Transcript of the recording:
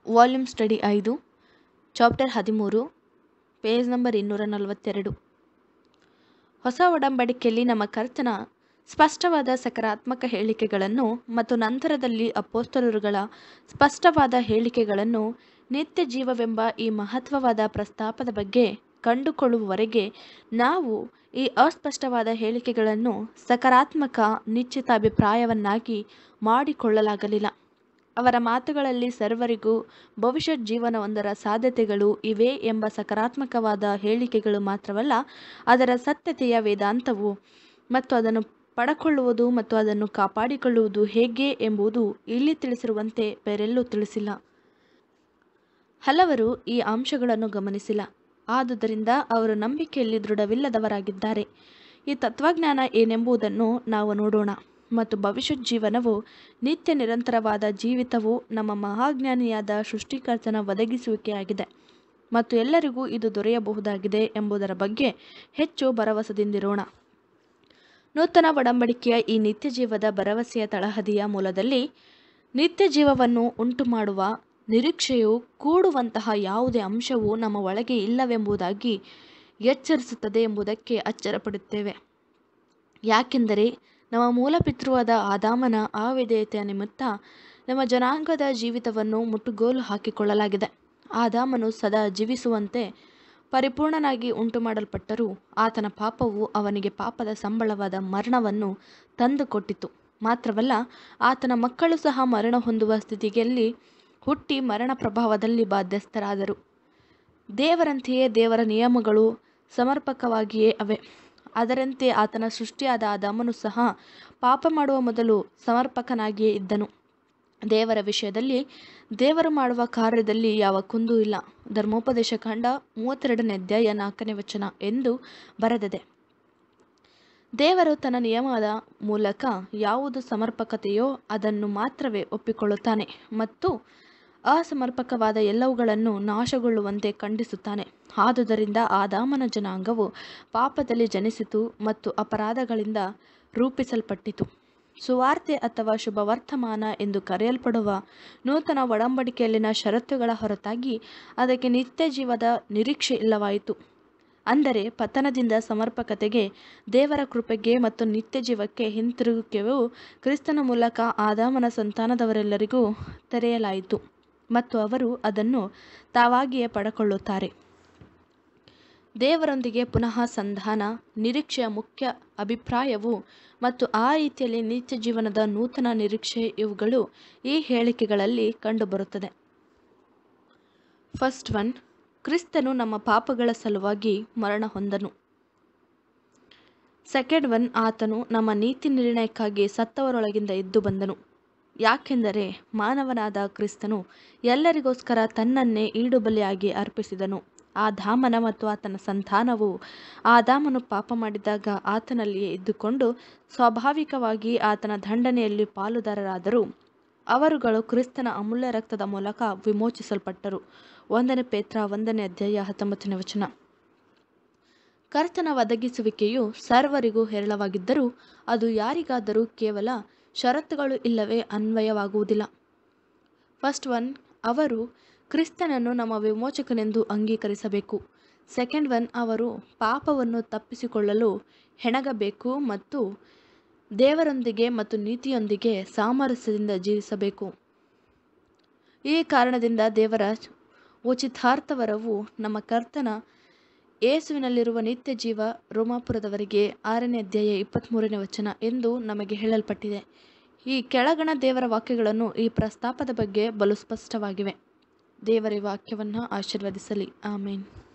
volume study ಐದು chapter ಹದಿಮೂರು page number ಇನ್ನೂರ ನಲವತ್ತೆರಡು ಹೊಸ ಒಡಂಬಡಿಕೆಯಲ್ಲಿ ನಮ್ಮ ಕರ್ತನ ಸ್ಪಷ್ಟವಾದ ಸಕಾರಾತ್ಮಕ ಹೇಳಿಕೆಗಳನ್ನು ಮತ್ತು ನಂತರದಲ್ಲಿ ಅಪೋಸ್ತಲರುಗಳ ಸ್ಪಷ್ಟವಾದ ಹೇಳಿಕೆಗಳನ್ನು ನಿತ್ಯ ಜೀವವೆಂಬ ಈ ಮಹತ್ವವಾದ ಪ್ರಸ್ತಾಪದ ಬಗ್ಗೆ ಕಂಡುಕೊಳ್ಳುವವರೆಗೆ ನಾವು ಈ ಅಸ್ಪಷ್ಟವಾದ ಹೇಳಿಕೆಗಳನ್ನು ಸಕಾರಾತ್ಮಕ ನಿಶ್ಚಿತ ಅಭಿಪ್ರಾಯವನ್ನಾಗಿ ಮಾಡಿಕೊಳ್ಳಲಾಗಲಿಲ್ಲ ಅವರ ಮಾತುಗಳಲ್ಲಿ ಸರ್ವರಿಗೂ ಭವಿಷ್ಯತ್ ಜೀವನವೊಂದರ ಸಾಧ್ಯತೆಗಳು ಇವೆ ಎಂಬ ಸಕಾರಾತ್ಮಕವಾದ ಹೇಳಿಕೆಗಳು ಮಾತ್ರವಲ್ಲ ಅದರ ಸತ್ಯತೆಯ ವೇದಾಂತವು ಮತ್ತು ಅದನ್ನು ಪಡಕೊಳ್ಳುವುದು ಮತ್ತು ಅದನ್ನು ಕಾಪಾಡಿಕೊಳ್ಳುವುದು ಹೇಗೆ ಎಂಬುದು ಇಲ್ಲಿ ತಿಳಿಸಿರುವಂತೆ ಬೇರೆಲ್ಲೂ ತಿಳಿಸಿಲ್ಲ ಹಲವರು ಈ ಅಂಶಗಳನ್ನು ಗಮನಿಸಿಲ್ಲ ಆದುದರಿಂದ ಅವರು ನಂಬಿಕೆಯಲ್ಲಿ ದೃಢವಿಲ್ಲದವರಾಗಿದ್ದಾರೆ ಈ ತತ್ವಜ್ಞಾನ ಏನೆಂಬುದನ್ನು ನಾವು ನೋಡೋಣ ಮತ್ತು ಭವಿಷ್ಯತ್ ಜೀವನವು ನಿತ್ಯ ನಿರಂತರವಾದ ಜೀವಿತವು ನಮ್ಮ ಮಹಾಜ್ಞಾನಿಯಾದ ಸೃಷ್ಟಿಕರ್ತನ ಒದಗಿಸುವಿಕೆಯಾಗಿದೆ ಮತ್ತು ಎಲ್ಲರಿಗೂ ಇದು ದೊರೆಯಬಹುದಾಗಿದೆ ಎಂಬುದರ ಬಗ್ಗೆ ಹೆಚ್ಚು ಭರವಸೆದಿಂದಿರೋಣ ನೂತನ ಒಡಂಬಡಿಕೆಯ ಈ ನಿತ್ಯ ಜೀವದ ಭರವಸೆಯ ತಳಹದಿಯ ಮೂಲದಲ್ಲಿ ನಿತ್ಯ ಜೀವವನ್ನು ಉಂಟುಮಾಡುವ ನಿರೀಕ್ಷೆಯು ಕೂಡುವಂತಹ ಯಾವುದೇ ಅಂಶವು ನಮ್ಮ ಒಳಗೆ ಇಲ್ಲವೆಂಬುದಾಗಿ ಎಚ್ಚರಿಸುತ್ತದೆ ಎಂಬುದಕ್ಕೆ ಅಚ್ಚರಪಡುತ್ತೇವೆ ಯಾಕೆಂದರೆ ನಮ್ಮ ಮೂಲಪಿತೃವಾದ ಆದಾಮನ ಅವಿಧೇಯತೆಯ ನಿಮಿತ್ತ ನಮ್ಮ ಜನಾಂಗದ ಜೀವಿತವನ್ನು ಮುಟ್ಟುಗೋಲು ಹಾಕಿಕೊಳ್ಳಲಾಗಿದೆ ಆದಾಮನು ಸದಾ ಜೀವಿಸುವಂತೆ ಪರಿಪೂರ್ಣನಾಗಿ ಉಂಟು ಮಾಡಲ್ಪಟ್ಟರೂ ಆತನ ಪಾಪವು ಅವನಿಗೆ ಪಾಪದ ಸಂಬಳವಾದ ಮರಣವನ್ನು ತಂದುಕೊಟ್ಟಿತು ಮಾತ್ರವಲ್ಲ ಆತನ ಮಕ್ಕಳು ಸಹ ಮರಣ ಹೊಂದುವ ಸ್ಥಿತಿಯಲ್ಲಿ ಹುಟ್ಟಿ ಮರಣ ಪ್ರಭಾವದಲ್ಲಿ ಬಾಧ್ಯಸ್ಥರಾದರು ದೇವರಂತೆಯೇ ದೇವರ ನಿಯಮಗಳು ಸಮರ್ಪಕವಾಗಿಯೇ ಅವೆ ಅದರಂತೆ ಆತನ ಸೃಷ್ಟಿಯಾದ ಆದಾಮನು ಸಹ ಪಾಪ ಮಾಡುವ ಮೊದಲು ಸಮರ್ಪಕನಾಗಿಯೇ ಇದ್ದನು ದೇವರ ವಿಷಯದಲ್ಲಿ ದೇವರು ಮಾಡುವ ಕಾರ್ಯದಲ್ಲಿ ಯಾವ ಕುಂದೂ ಇಲ್ಲ ಧರ್ಮೋಪದೇಶ ಖಂಡ ಮೂವತ್ತೆರಡನೇ ಅಧ್ಯಾಯ ನಾಲ್ಕನೇ ವಚನ ಎಂದು ಬರೆದಿದೆ ದೇವರು ತನ್ನ ನಿಯಮದ ಮೂಲಕ ಯಾವುದು ಸಮರ್ಪಕತೆಯೋ ಅದನ್ನು ಮಾತ್ರವೇ ಒಪ್ಪಿಕೊಳ್ಳುತ್ತಾನೆ ಮತ್ತು ಅಸಮರ್ಪಕವಾದ ಎಲ್ಲವುಗಳನ್ನು ನಾಶಗೊಳ್ಳುವಂತೆ ಖಂಡಿಸುತ್ತಾನೆ ಆದುದರಿಂದ ಆದಾಮನ ಜನಾಂಗವು ಪಾಪದಲ್ಲಿ ಜನಿಸಿತು ಮತ್ತು ಅಪರಾಧಗಳಿಂದ ರೂಪಿಸಲ್ಪಟ್ಟಿತು ಸುವಾರ್ತೆ ಅಥವಾ ಶುಭವರ್ತಮಾನ ಎಂದು ಕರೆಯಲ್ಪಡುವ ನೂತನ ಒಡಂಬಡಿಕೆಯಲ್ಲಿನ ಷರತ್ತುಗಳ ಹೊರತಾಗಿ ಅದಕ್ಕೆ ನಿತ್ಯ ಜೀವದ ನಿರೀಕ್ಷೆ ಇಲ್ಲವಾಯಿತು ಅಂದರೆ ಪತನದಿಂದ ಸಮರ್ಪಕತೆಗೆ ದೇವರ ಕೃಪೆಗೆ ಮತ್ತು ನಿತ್ಯ ಜೀವಕ್ಕೆ ಹಿಂತಿರುಗುವಿಕೆಯು ಕ್ರಿಸ್ತನ ಮೂಲಕ ಆದಾಮನ ಸಂತಾನದವರೆಲ್ಲರಿಗೂ ತೆರೆಯಲಾಯಿತು ಮತ್ತು ಅವರು ಅದನ್ನು ತಾವಾಗಿಯೇ ಪಡಕೊಳ್ಳುತ್ತಾರೆ ದೇವರೊಂದಿಗೆ ಪುನಃ ಸಂಧಾನ ನಿರೀಕ್ಷೆಯ ಮುಖ್ಯ ಅಭಿಪ್ರಾಯವು ಮತ್ತು ಆ ರೀತಿಯಲ್ಲಿ ನಿತ್ಯ ಜೀವನದ ನೂತನ ನಿರೀಕ್ಷೆ ಇವುಗಳು ಈ ಹೇಳಿಕೆಗಳಲ್ಲಿ ಕಂಡುಬರುತ್ತದೆ ಫಸ್ಟ್ ಒನ್ ಕ್ರಿಸ್ತನು ನಮ್ಮ ಪಾಪಗಳ ಸಲುವಾಗಿ ಮರಣ ಹೊಂದನು ಸೆಕೆಂಡ್ ಒನ್ ಆತನು ನಮ್ಮ ನೀತಿ ನಿರ್ಣಯಕ್ಕಾಗಿ ಸತ್ತವರೊಳಗಿಂದ ಎದ್ದು ಬಂದನು ಯಾಕೆಂದರೆ ಮಾನವನಾದ ಕ್ರಿಸ್ತನು ಎಲ್ಲರಿಗೋಸ್ಕರ ತನ್ನನ್ನೇ ಈಡುಬಲಿಯಾಗಿ ಅರ್ಪಿಸಿದನು ಆದಾಮನ ಮತ್ತು ಆತನ ಸಂತಾನವು ಆದಾಮನು ಪಾಪ ಮಾಡಿದಾಗ ಆತನಲ್ಲಿಯೇ ಇದ್ದುಕೊಂಡು ಸ್ವಾಭಾವಿಕವಾಗಿ ಆತನ ದಂಡನೆಯಲ್ಲಿ ಪಾಲುದಾರರಾದರು ಅವರುಗಳು ಕ್ರಿಸ್ತನ ಅಮೂಲ್ಯ ರಕ್ತದ ಮೂಲಕ ವಿಮೋಚಿಸಲ್ಪಟ್ಟರು ಒಂದನೇ ಪೇತ್ರ ಒಂದನೇ ಅಧ್ಯಾಯ ಹತ್ತೊಂಬತ್ತನೇ ವಚನ ಕರ್ತನ ಒದಗಿಸುವಿಕೆಯು ಸರ್ವರಿಗೂ ಹೇರಳವಾಗಿದ್ದರೂ ಅದು ಯಾರಿಗಾದರೂ ಕೇವಲ ಷರತ್ತುಗಳು ಇಲ್ಲವೇ ಅನ್ವಯವಾಗುವುದಿಲ್ಲ ಫಸ್ಟ್ ಒನ್ ಅವರು ಕ್ರಿಸ್ತನನ್ನು ನಮ್ಮ ವಿಮೋಚಕನೆಂದು ಅಂಗೀಕರಿಸಬೇಕು ಸೆಕೆಂಡ್ ಒನ್ ಅವರು ಪಾಪವನ್ನು ತಪ್ಪಿಸಿಕೊಳ್ಳಲು ಹೆಣಗಬೇಕು ಮತ್ತು ದೇವರೊಂದಿಗೆ ಮತ್ತು ನೀತಿಯೊಂದಿಗೆ ಸಾಮರಸ್ಯದಿಂದ ಜೀವಿಸಬೇಕು ಈ ಕಾರಣದಿಂದ ದೇವರ ಉಚಿತಾರ್ಥವರವು ನಮ್ಮ ಕರ್ತನ ಯೇಸುವಿನಲ್ಲಿರುವ ನಿತ್ಯ ಜೀವ ರೋಮಾಪುರದವರಿಗೆ ಆರನೇ ಅಧ್ಯಾಯ ಇಪ್ಪತ್ತ್ಮೂರನೇ ವಚನ ಎಂದು ನಮಗೆ ಹೇಳಲ್ಪಟ್ಟಿದೆ ಈ ಕೆಳಗಣ ದೇವರ ವಾಕ್ಯಗಳನ್ನು ಈ ಪ್ರಸ್ತಾಪದ ಬಗ್ಗೆ ಬಲು ಸ್ಪಷ್ಟವಾಗಿವೆ ದೇವರ ವಾಕ್ಯವನ್ನು ಆಶೀರ್ವದಿಸಲಿ ಆಮೇನ್